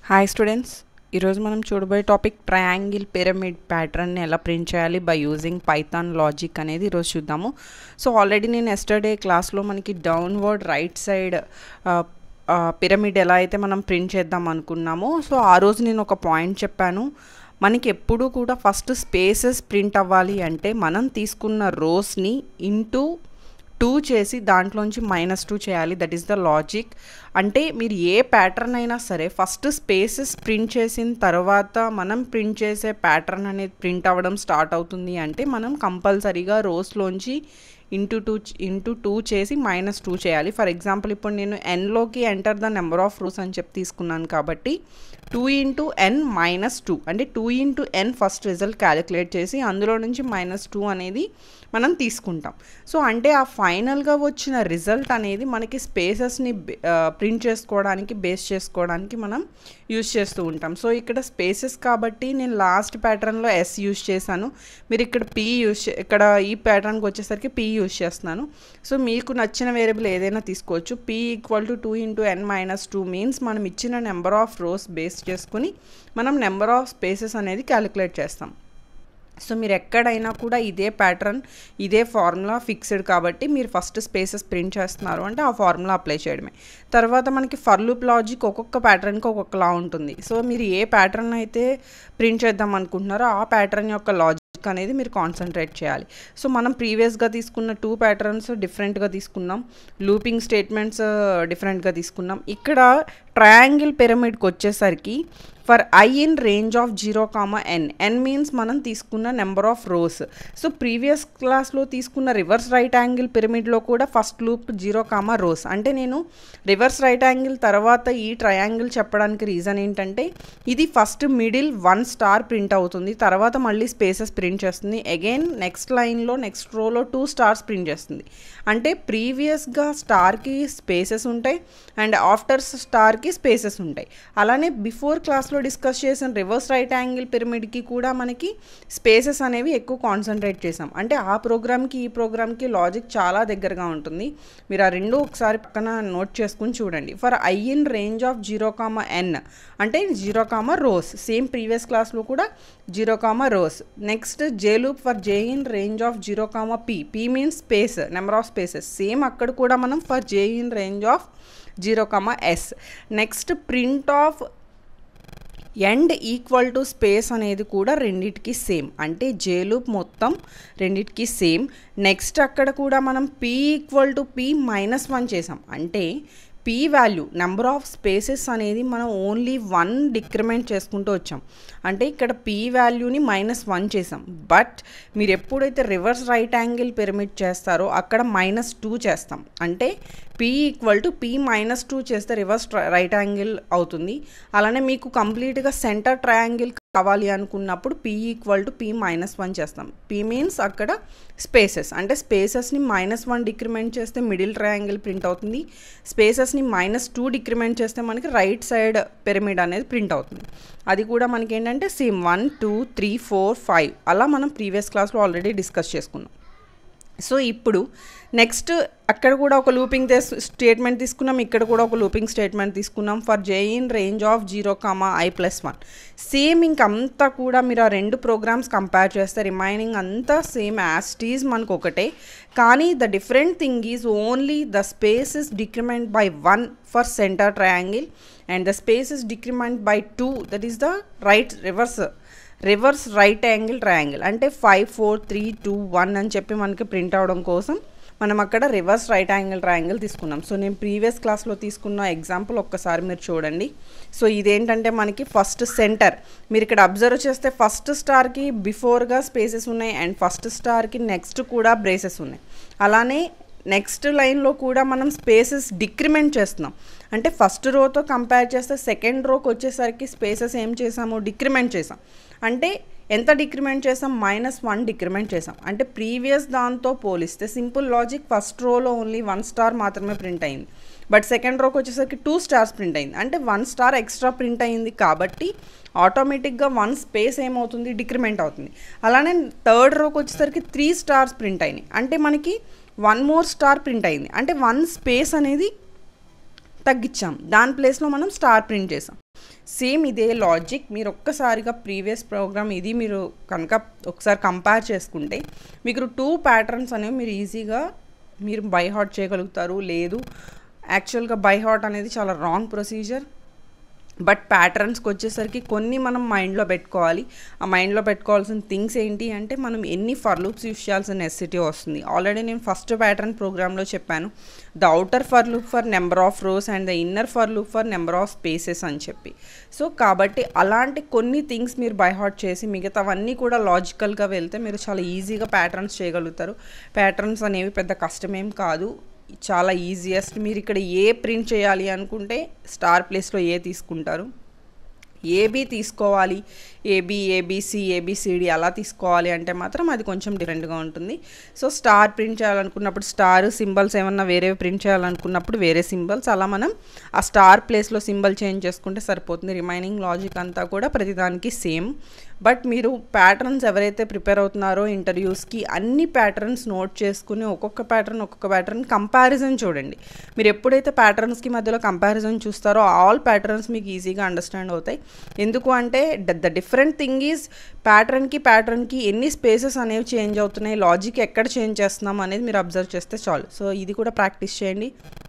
hi students ఈరోజు మనం చూడబోయే టాపిక్ ట్రయాంగిల్ పిరమిడ్ ప్యాటర్న్ని ఎలా ప్రింట్ చేయాలి బై యూజింగ్ పైథాన్ లాజిక్ అనేది ఈరోజు చూద్దాము సో ఆల్రెడీ నేను ఎస్టర్డే క్లాస్లో మనకి డౌన్వర్డ్ రైట్ సైడ్ పిరమిడ్ ఎలా అయితే మనం ప్రింట్ చేద్దాం అనుకున్నామో సో ఆ రోజు నేను ఒక పాయింట్ చెప్పాను మనకి ఎప్పుడూ కూడా ఫస్ట్ స్పేసెస్ ప్రింట్ అవ్వాలి అంటే మనం తీసుకున్న రోస్ని ఇంటూ టూ చేసి దాంట్లోంచి మైనస్ టూ చేయాలి దట్ ఈస్ ద లాజిక్ అంటే మీరు ఏ ప్యాటర్న్ అయినా సరే ఫస్ట్ స్పేసెస్ ప్రింట్ చేసిన తర్వాత మనం ప్రింట్ చేసే ప్యాటర్న్ అనేది ప్రింట్ అవ్వడం స్టార్ట్ అవుతుంది అంటే మనం కంపల్సరీగా రోస్లోంచి ఇంటూ టూ ఇంటూ టూ చేసి మైనస్ టూ చేయాలి ఫర్ ఎగ్జాంపుల్ ఇప్పుడు నేను ఎన్లోకి enter the number of rows అని చెప్పి తీసుకున్నాను కాబట్టి two into n minus two అంటే two into n first result calculate చేసి అందులో నుంచి మైనస్ టూ అనేది మనం తీసుకుంటాం సో అంటే ఆ ఫైనల్గా వచ్చిన రిజల్ట్ అనేది మనకి స్పేసెస్ని ప్రింట్ చేసుకోవడానికి బేస్ చేసుకోవడానికి మనం యూజ్ చేస్తూ ఉంటాం సో ఇక్కడ స్పేసెస్ కాబట్టి నేను లాస్ట్ ప్యాటర్న్లో ఎస్ యూజ్ చేశాను మీరు ఇక్కడ పీ యూజ్ ఇక్కడ ఈ ప్యాటర్న్కి వచ్చేసరికి పీ యూజ్ చేస్తున్నాను సో మీకు నచ్చిన వేరియబుల్ ఏదైనా తీసుకోవచ్చు p equal to two into n minus two means మనం ఇచ్చిన నెంబర్ ఆఫ్ రోస్ బేస్ చేసుకుని మనం నెంబర్ ఆఫ్ స్పేసెస్ అనేది క్యాలిక్యులేట్ చేస్తాం సో మీరు ఎక్కడైనా కూడా ఇదే ప్యాటర్న్ ఇదే ఫార్ములా ఫిక్స్డ్ కాబట్టి మీరు ఫస్ట్ స్పేసెస్ ప్రింట్ చేస్తున్నారు అంటే ఆ ఫార్ములా అప్లై చేయడమే తర్వాత మనకి ఫర్ లూప్ లాజిక్ ఒక్కొక్క ప్యాటర్న్కి ఒక్కొక్కలా ఉంటుంది సో మీరు ఏ ప్యాటర్న్ అయితే ప్రింట్ చేద్దాం అనుకుంటున్నారో ఆ ప్యాటర్న్ యొక్క లాజిక్ అనేది మీరు కాన్సన్ట్రేట్ చేయాలి సో మనం ప్రీవియస్గా తీసుకున్న టూ ప్యాటర్న్స్ డిఫరెంట్గా తీసుకున్నాం లూపింగ్ స్టేట్మెంట్స్ డిఫరెంట్గా తీసుకున్నాం ఇక్కడ ట్రయాంగిల్ పిరమిడ్కి వచ్చేసరికి for i in range of zero comma n n means మనం తీసుకున్న number of rows so previous క్లాస్లో తీసుకున్న రివర్స్ రైట్ యాంగిల్ పిరమిడ్లో కూడా first loop zero comma rows అంటే నేను రివర్స్ రైట్ యాంగిల్ తర్వాత ఈ ట్రయాంగిల్ చెప్పడానికి రీజన్ ఏంటంటే ఇది first middle one star print అవుతుంది తర్వాత మళ్ళీ స్పేసెస్ ప్రింట్ చేస్తుంది అగైన్ నెక్స్ట్ లైన్లో నెక్స్ట్ రోలో టూ స్టార్స్ ప్రింట్ చేస్తుంది అంటే ప్రీవియస్గా స్టార్కి స్పేసెస్ ఉంటాయి అండ్ ఆఫ్టర్ స్టార్కి స్పేసెస్ ఉంటాయి అలానే బిఫోర్ క్లాస్లో డిస్కస్ చేసిన రివర్స్ రైట్ యాంగిల్ పిరమిడ్కి కూడా మనకి స్పేసెస్ అనేవి ఎక్కువ కాన్సన్ట్రేట్ చేసాం అంటే ఆ ప్రోగ్రామ్కి ఈ ప్రోగ్రామ్కి లాజిక్ చాలా దగ్గరగా ఉంటుంది మీరు ఆ రెండు ఒకసారి పక్కన నోట్ చేసుకుని చూడండి for i in range of zero comma n అంటే zero comma rows same previous క్లాస్లో కూడా zero comma rows next j loop for j in range of zero comma p p means space number of spaces same అక్కడ కూడా మనం for j in range of zero comma s next print of end equal to space అనేది కూడా రెండిటికి same అంటే జే loop మొత్తం రెండిటికి same next అక్కడ కూడా మనం p equal to p minus one చేసాం అంటే p value number of spaces అనేది మనం ఓన్లీ వన్ డిక్రిమెంట్ చేసుకుంటూ వచ్చాం అంటే ఇక్కడ పీ వాల్యూని మైనస్ వన్ చేసాం బట్ మీరు ఎప్పుడైతే రివర్స్ రైట్ యాంగిల్ పిరమిడ్ చేస్తారో అక్కడ మైనస్ టూ చేస్తాం అంటే p equal to p minus two చేస్తే రివర్స్ రైట్ యాంగిల్ అవుతుంది అలానే మీకు కంప్లీట్గా సెంటర్ ట్రయాంగిల్ కావాలి అనుకున్నప్పుడు p equal to p minus one చేస్తాం పీ మీన్స్ అక్కడ స్పేసెస్ అంటే స్పేసెస్ని మైనస్ వన్ డిక్రిమెంట్ చేస్తే మిడిల్ ట్రయాంగిల్ ప్రింట్ అవుతుంది స్పేసెస్ని మైనస్ టూ డిక్రిమెంట్ చేస్తే మనకి రైట్ సైడ్ పిరమిడ్ అనేది ప్రింట్ అవుతుంది అది కూడా మనకి ఏంటంటే same one two three four five అలా మనం ప్రీవియస్ క్లాస్లో ఆల్రెడీ డిస్కస్ చేసుకున్నాం సో ఇప్పుడు నెక్స్ట్ అక్కడ కూడా ఒక లూపింగ్ స్టేట్మెంట్ తీసుకున్నాం ఇక్కడ కూడా ఒక లూపింగ్ స్టేట్మెంట్ తీసుకున్నాం for j in range of zero comma i plus one same ఇంకంతా కూడా మీరు ఆ రెండు ప్రోగ్రామ్స్ కంపేర్ చేస్తే రిమైనింగ్ అంతా సేమ్ యాస్టీస్ మనకు ఒకటే కానీ the different thing is only the space is decrement by one for centre triangle and the space is decrement by two that is the right reverse reverse right angle triangle అంటే five four three two one అని చెప్పి మనకి print అవడం కోసం మనం అక్కడ reverse right angle triangle తీసుకున్నాం so నేను ప్రీవియస్ క్లాస్లో తీసుకున్న ఎగ్జాంపుల్ ఒక్కసారి మీరు చూడండి సో ఇదేంటంటే మనకి ఫస్ట్ సెంటర్ మీరు ఇక్కడ అబ్జర్వ్ చేస్తే ఫస్ట్ స్టార్కి బిఫోర్గా స్పేసెస్ ఉన్నాయి అండ్ ఫస్ట్ స్టార్కి నెక్స్ట్ కూడా బ్రేసెస్ ఉన్నాయి అలానే నెక్స్ట్ లైన్లో కూడా మనం స్పేసెస్ డిక్రిమెంట్ చేస్తున్నాం అంటే ఫస్ట్ రోతో కంపేర్ చేస్తే సెకండ్ రోకి వచ్చేసరికి స్పేసెస్ ఏం చేసాము డిక్రిమెంట్ చేసాం అంటే ఎంత డిక్రిమెంట్ చేసాం మైనస్ వన్ డిక్రిమెంట్ చేసాం అంటే ప్రీవియస్ దాంతో పోలిస్తే సింపుల్ లాజిక్ ఫస్ట్ రోలో ఓన్లీ వన్ స్టార్ మాత్రమే ప్రింట్ అయింది బట్ సెకండ్ రోకి వచ్చేసరికి టూ స్టార్స్ ప్రింట్ అయింది అంటే వన్ స్టార్ ఎక్స్ట్రా ప్రింట్ అయింది కాబట్టి ఆటోమేటిక్గా వన్ స్పేస్ ఏమవుతుంది డిక్రిమెంట్ అవుతుంది అలానే థర్డ్ రోకి వచ్చేసరికి త్రీ స్టార్స్ ప్రింట్ అయినాయి అంటే మనకి వన్ మోర్ స్టార్ ప్రింట్ అయింది అంటే వన్ స్పేస్ అనేది తగ్గించాం దాని ప్లేస్లో మనం స్టార్ ప్రింట్ చేసాం సేమ్ ఇదే లాజిక్ మీరు ఒక్కసారిగా ప్రీవియస్ ప్రోగ్రామ్ ఇది మీరు కనుక ఒకసారి కంపేర్ చేసుకుంటే మీకు టూ ప్యాటర్న్స్ అనేవి మీరు ఈజీగా మీరు బై హాట్ చేయగలుగుతారు లేదు యాక్చువల్గా బై హాట్ అనేది చాలా రాంగ్ ప్రొసీజర్ బట్ ప్యాటర్న్స్కి వచ్చేసరికి కొన్ని మనం మైండ్లో పెట్టుకోవాలి ఆ మైండ్లో పెట్టుకోవాల్సిన థింగ్స్ ఏంటి అంటే మనం ఎన్ని ఫర్ లూప్స్ యూస్ చేయాల్సిన నెసిటీ వస్తుంది ఆల్రెడీ నేను ఫస్ట్ ప్యాటర్న్ ప్రోగ్రాంలో చెప్పాను the outer for loop for number of rows and the inner for loop for number of spaces అని చెప్పి సో కాబట్టి అలాంటి కొన్ని థింగ్స్ మీరు బై హార్ట్ చేసి మిగతావన్నీ కూడా లాజికల్గా వెళ్తే మీరు చాలా ఈజీగా ప్యాటర్న్స్ చేయగలుగుతారు ప్యాటర్న్స్ అనేవి పెద్ద కష్టమేం కాదు చాలా ఈజియెస్ట్ మీరు ఇక్కడ ఏ ప్రింట్ చేయాలి అనుకుంటే స్టార్ ప్లేస్లో ఏ తీసుకుంటారు ఏబీ తీసుకోవాలి ఏబీ ఏబీసీ ఏబిసిడి అలా తీసుకోవాలి అంటే మాత్రం అది కొంచెం డిఫరెంట్గా ఉంటుంది సో స్టార్ ప్రింట్ చేయాలనుకున్నప్పుడు స్టార్ సింబల్స్ ఏమన్నా వేరే ప్రింట్ చేయాలనుకున్నప్పుడు వేరే సింబల్స్ అలా మనం ఆ స్టార్ ప్లేస్లో సింబల్ చేంజ్ చేసుకుంటే సరిపోతుంది రిమైనింగ్ లాజిక్ అంతా కూడా ప్రతిదానికి సేమ్ బట్ మీరు ప్యాటర్న్స్ ఎవరైతే ప్రిపేర్ అవుతున్నారో ఇంటర్వ్యూస్కి అన్ని ప్యాటర్న్స్ నోట్ చేసుకుని ఒక్కొక్క ప్యాటర్న్ ఒక్కొక్క ప్యాటర్న్ కంపారిజన్ చూడండి మీరు ఎప్పుడైతే ప్యాటర్న్స్కి మధ్యలో కంపారిజన్ చూస్తారో ఆల్ ప్యాటర్న్స్ మీకు ఈజీగా అండర్స్టాండ్ అవుతాయి ఎందుకు అంటే ద డిఫరెంట్ థింగ్ ఈజ్ ప్యాటర్న్కి ప్యాటర్న్కి ఎన్ని స్పేసెస్ అనేవి చేంజ్ అవుతున్నాయి లాజిక్ ఎక్కడ చేంజ్ చేస్తున్నాం అనేది మీరు అబ్జర్వ్ చేస్తే చాలు సో ఇది కూడా ప్రాక్టీస్ చేయండి